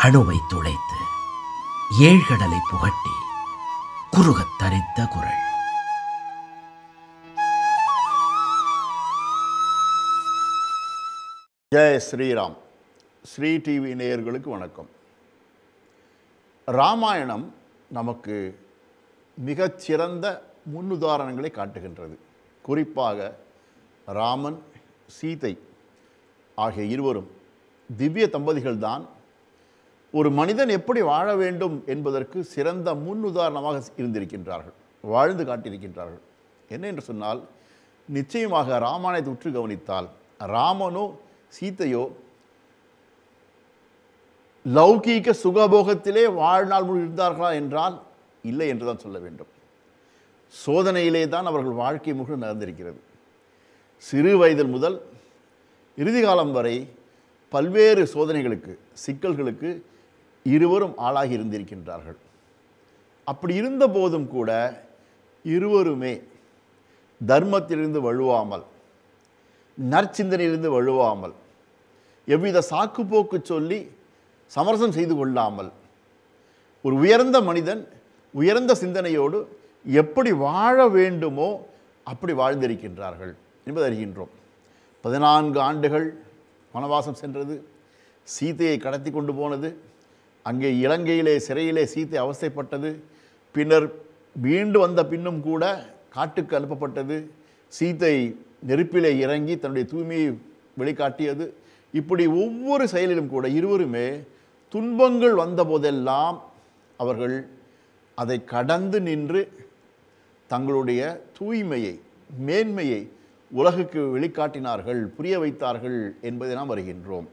அணுவை துளைத்து ஏழ்கடலை புகட்டி குறுகத் தரித்த குரல் ஜெய ஸ்ரீராம் ஸ்ரீ டிவி நேயர்களுக்கு வணக்கம் ராமாயணம் நமக்கு மிகச்சிறந்த முன்னுதாரணங்களை காட்டுகின்றது குறிப்பாக ராமன் சீதை ஆகிய இருவரும் திவ்ய தம்பதிகள்தான் ஒரு மனிதன் எப்படி வாழ வேண்டும் என்பதற்கு சிறந்த முன்னுதாரணமாக இருந்திருக்கின்றார்கள் வாழ்ந்து காட்டியிருக்கின்றார்கள் என்ன என்று சொன்னால் நிச்சயமாக ராமாயணத்தை உற்று கவனித்தால் ராமனோ சீதையோ லௌகீக சுகபோகத்திலே வாழ்நாள் முழு இருந்தார்களா என்றால் இல்லை என்று தான் சொல்ல வேண்டும் சோதனையிலே தான் அவர்கள் வாழ்க்கை முழு நடந்திருக்கிறது சிறு வயதில் முதல் இறுதி காலம் வரை பல்வேறு சோதனைகளுக்கு சிக்கல்களுக்கு இருவரும் ஆளாகி இருந்திருக்கின்றார்கள் அப்படி இருந்த போதும் கூட இருவருமே தர்மத்திலிருந்து வழுவாமல் நற்சிந்தனையிலிருந்து வழுவாமல் எவ்வித சாக்குப்போக்கு சொல்லி சமரசம் செய்து கொள்ளாமல் ஒரு உயர்ந்த மனிதன் உயர்ந்த சிந்தனையோடு எப்படி வாழ வேண்டுமோ அப்படி வாழ்ந்திருக்கின்றார்கள் என்பதை அறிகின்றோம் பதினான்கு ஆண்டுகள் வனவாசம் சென்றது சீதையை கடத்தி கொண்டு போனது அங்கே இலங்கையிலே சிறையிலே சீதை அவஸ்தைப்பட்டது பின்னர் மீண்டு வந்த பின்னும் கூட காட்டுக்கு அனுப்பப்பட்டது சீதை நெருப்பிலே இறங்கி தன்னுடைய தூய்மையை வெளிக்காட்டியது இப்படி ஒவ்வொரு செயலிலும் கூட இருவருமே துன்பங்கள் வந்த போதெல்லாம் அவர்கள் அதை கடந்து நின்று தங்களுடைய தூய்மையை மேன்மையை உலகுக்கு வெளிக்காட்டினார்கள் புரிய வைத்தார்கள் என்பதை நாம் வருகின்றோம்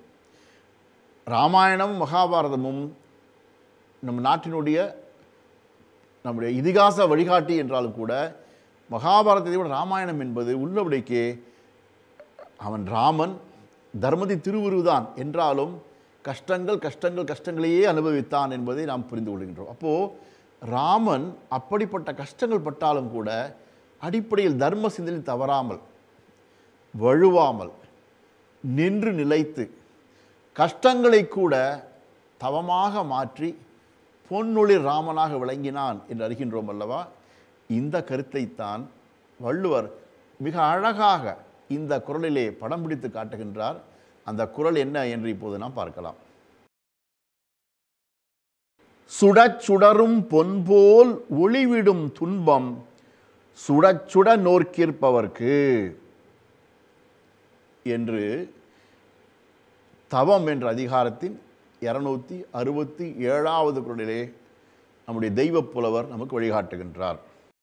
ராமாயணமும் மகாபாரதமும் நம் நாட்டினுடைய நம்முடைய இதிகாச வழிகாட்டி என்றாலும் கூட மகாபாரதத்தை விட ராமாயணம் என்பது உள்ளபடிக்கே அவன் ராமன் தர்மதி திருவுருதான் என்றாலும் கஷ்டங்கள் கஷ்டங்கள் கஷ்டங்களையே அனுபவித்தான் என்பதை நாம் புரிந்து கொள்கின்றோம் அப்போது ராமன் அப்படிப்பட்ட கஷ்டங்கள் பட்டாலும் கூட அடிப்படையில் தர்ம சிந்தனை தவறாமல் வழுவாமல் நின்று நிலைத்து கஷ்டங்களை கூட தவமாக மாற்றி பொன்னொழி ராமனாக விளங்கினான் என்று அறிகின்றோம் அல்லவா இந்த கருத்தைத்தான் வள்ளுவர் மிக அழகாக இந்த குரலிலே படம் பிடித்து காட்டுகின்றார் அந்த குரல் என்ன என்று இப்போது நாம் பார்க்கலாம் சுடச் சுடரும் பொன்போல் ஒளிவிடும் துன்பம் சுடச் சுட நோர்க்கிற்பவர்க்கு என்று தவம் என்ற அதிகாரத்தின் இருநூத்தி அறுபத்தி ஏழாவது குரலிலே நம்முடைய தெய்வப் புலவர் நமக்கு வழிகாட்டுகின்றார்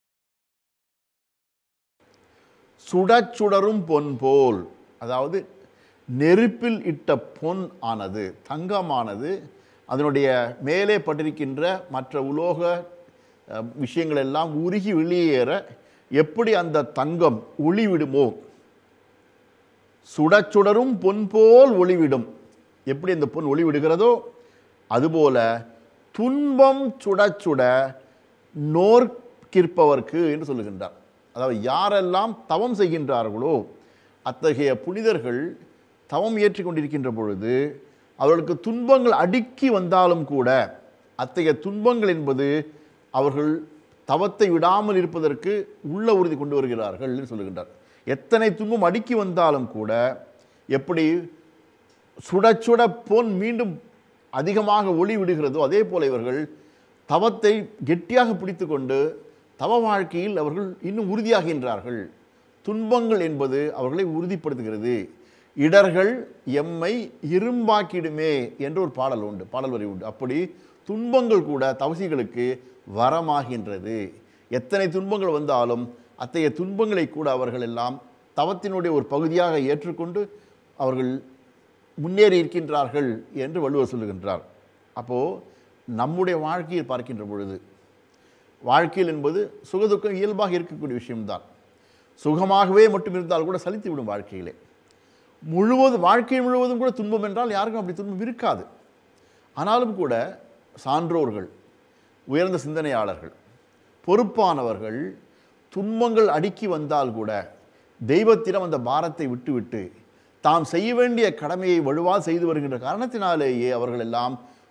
சுடச் சுடரும் பொன் போல் அதாவது நெருப்பில் இட்ட பொன் ஆனது தங்கமானது அதனுடைய மேலே பட்டிருக்கின்ற மற்ற உலோக அஹ், விஷயங்கள் எல்லாம் உருகி வெளியேற எப்படி அந்த தங்கம் ஒளிவிடுமோ சுடச் சுடரும் பொன் போல் ஒளிவிடும் எப்படி அந்த பொன் ஒளிவிடுகிறதோ அதுபோல துன்பம் சுடச் சுட நோர்க்கிற்பவர்க்கு என்று சொல்லுகின்றார் அதாவது யாரெல்லாம் தவம் செய்கின்றார்களோ அத்தகைய புனிதர்கள் தவம் ஏற்றி கொண்டிருக்கின்ற பொழுது அவர்களுக்கு துன்பங்கள் அடுக்கி வந்தாலும் கூட அத்தகைய துன்பங்கள் என்பது அவர்கள் தவத்தை விடாமல் இருப்பதற்கு உள்ள உறுதி கொண்டு வருகிறார்கள் என்று சொல்லுகின்றார் எத்தனை துன்பம் அடுக்கி வந்தாலும் கூட எப்படி சுட சுட பொன் மீண்டும் அதிகமாக ஒளி விடுகிறதோ அதே போல இவர்கள் தவத்தை கெட்டியாக பிடித்துக்கொண்டு தவ வாழ்க்கையில் அவர்கள் இன்னும் உறுதியாகின்றார்கள் துன்பங்கள் என்பது அவர்களை உறுதிப்படுத்துகிறது இடர்கள் எம்மை இரும்பாக்கிடுமே என்று ஒரு பாடல் உண்டு பாடல் வரி உண்டு அப்படி துன்பங்கள் கூட தவசிகளுக்கு வரமாகின்றது எத்தனை துன்பங்கள் வந்தாலும் அத்தகைய துன்பங்களை கூட அவர்கள் எல்லாம் தவத்தினுடைய ஒரு பகுதியாக ஏற்றுக்கொண்டு அவர்கள் முன்னேறி இருக்கின்றார்கள் என்று வள்ளுவர் சொல்லுகின்றார் அப்போது நம்முடைய வாழ்க்கையில் பார்க்கின்ற பொழுது வாழ்க்கையில் என்பது சுகதுக்கம் இயல்பாக இருக்கக்கூடிய விஷயம்தான் சுகமாகவே மட்டும் இருந்தால் கூட சலித்து விடும் வாழ்க்கையிலே முழுவதும் வாழ்க்கை முழுவதும் கூட துன்பம் என்றால் யாருக்கும் அப்படி துன்பம் இருக்காது ஆனாலும் கூட சான்றோர்கள் உயர்ந்த சிந்தனையாளர்கள் பொறுப்பானவர்கள் துன்பங்கள் அடுக்கி வந்தால் கூட தெய்வத்திடம் அந்த பாரத்தை விட்டுவிட்டு தாம் செய்ய வேண்டிய கடமையை வலுவாக செய்து வருகின்ற காரணத்தினாலேயே அவர்கள் எல்லாம்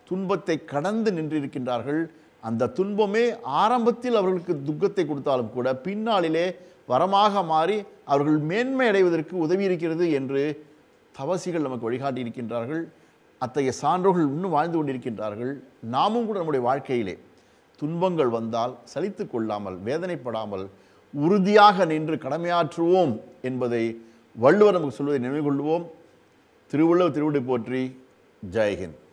துன்பத்தை கடந்து நின்றிருக்கின்றார்கள் அந்த துன்பமே ஆரம்பத்தில் அவர்களுக்கு துக்கத்தை கொடுத்தாலும் கூட பின்னாளிலே வரமாக மாறி அவர்கள் மேன்மை அடைவதற்கு உதவி இருக்கிறது என்று தவசிகள் நமக்கு வழிகாட்டி இருக்கின்றார்கள் அத்தகைய சான்றோர்கள் இன்னும் வாழ்ந்து கொண்டிருக்கின்றார்கள் நாமும் கூட நம்முடைய வாழ்க்கையிலே துன்பங்கள் வந்தால் சலித்து கொள்ளாமல் வேதனைப்படாமல் உறுதியாக நின்று கடமையாற்றுவோம் என்பதை வள்ளுவர் நமக்கு சொல்வதை நினைவு கொள்வோம் திருவள்ளுவர் திருவிடை போற்றி ஜெயஹிந்த்